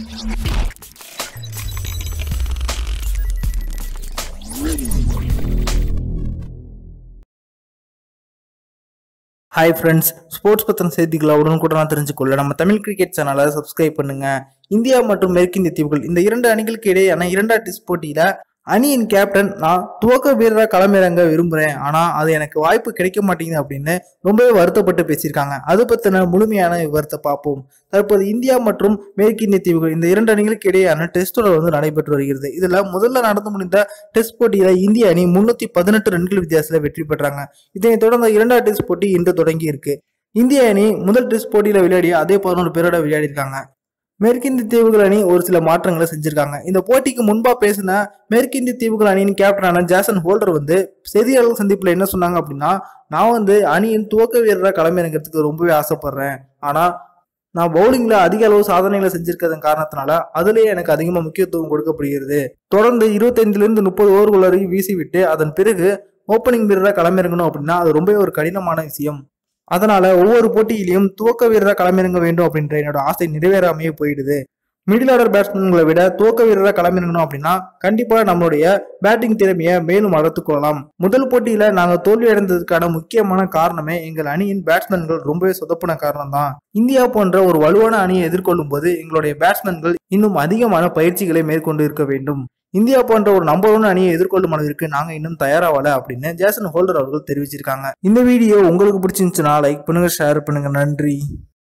hi friends sports பற்றின செய்திகளை உடனுக்குடன் தெரிஞ்சுக்கொள்ள நம்ம தமிழ் கிரிக்கெட் சேனலை சப்ஸ்கிரைப் பண்ணுங்க இந்தியா மற்றும் மேற்கிந்திய தீவுகள் இந்த இரண்டு அணிகளுக்கு இடையேயான இரண்டாம் டெஸ்ட் போட்டியில அணியின் கேப்டன் நான் துவக்க வீரராக களமிறங்க விரும்புகிறேன் ஆனால் அது எனக்கு வாய்ப்பு கிடைக்க மாட்டேங்குது அப்படின்னு ரொம்பவே வருத்தப்பட்டு பேசியிருக்காங்க அது பற்றின முழுமையான விவரத்தை பார்ப்போம் தற்போது இந்தியா மற்றும் மேற்கிந்திய தீவுகள் இந்த இரண்டு அணிகளுக்கு இடையேயான டெஸ்ட் தொடர் வந்து நடைபெற்று வருகிறது இதில் முதல்ல நடந்து முடிந்த டெஸ்ட் போட்டியில இந்திய அணி முன்னூற்றி பதினெட்டு ரன்கள் வித்தியாசத்தில் வெற்றி பெற்றாங்க இதனைத் தொடர்ந்து இரண்டாவது டெஸ்ட் போட்டி இன்று தொடங்கி இருக்கு இந்திய அணி முதல் டெஸ்ட் போட்டியில விளையாடிய அதே பதினோரு பேரோட விளையாடி இருக்காங்க மேற்கிந்திய தீவுகள் அணி ஒரு சில மாற்றங்களை செஞ்சிருக்காங்க இந்த போட்டிக்கு முன்பா பேசின மேற்கிந்திய தீவுகள் அணியின் கேப்டனான ஜாசன் ஹோல்டர் வந்து செய்தியாளர்கள் சந்திப்புல என்ன சொன்னாங்க அப்படின்னா நான் வந்து அணியின் துவக்க வீரராக களமிறங்கிறதுக்கு ரொம்பவே ஆசைப்படுறேன் ஆனா நான் பவுலிங்ல அதிக அளவு சாதனைகளை செஞ்சிருக்கிறதன் காரணத்தினால அதுலயே எனக்கு அதிகமா முக்கியத்துவம் கொடுக்கப்படுகிறது தொடர்ந்து இருபத்தைந்துல இருந்து முப்பது ஓவர்கள் வரைக்கும் வீசிவிட்டு அதன் பிறகு ஓப்பனிங் வீரராக களமிறங்கணும் அப்படின்னா அது ரொம்பவே ஒரு கடினமான விஷயம் அதனால ஒவ்வொரு போட்டியிலையும் துவக்க வீரராக களமிறங்க வேண்டும் அப்படின்ற என்னோட ஆசை நிறைவேறாமையே போயிடுது மிடில் ஆர்டர் பேட்ஸ்மேன்களை விட துவக்க வீரராக களமிறங்கணும் அப்படின்னா கண்டிப்பா நம்மளுடைய பேட்டிங் திறமையை மேலும் வளர்த்துக் கொள்ளலாம் முதல் போட்டியில நாங்க தோல்வி அடைந்ததுக்கான முக்கியமான காரணமே எங்கள் அணியின் பேட்ஸ்மேன்கள் ரொம்பவே சொதப்பின காரணம் தான் இந்தியா போன்ற ஒரு வலுவான அணியை எதிர்கொள்ளும் போது எங்களுடைய பேட்ஸ்மேன்கள் இன்னும் அதிகமான பயிற்சிகளை மேற்கொண்டு இருக்க வேண்டும் இந்தியா போன்ற ஒரு நம்பர் ஒன் அணியை எதிர்கொள்ளும் அளவிற்கு நாங்க இன்னும் தயாராகல அப்படின்னு ஜேசன் ஹோல்டர் அவர்கள் தெரிவிச்சிருக்காங்க இந்த வீடியோ உங்களுக்கு பிடிச்சிருந்துச்சுன்னா லைக் பண்ணுங்க ஷேர் பண்ணுங்க நன்றி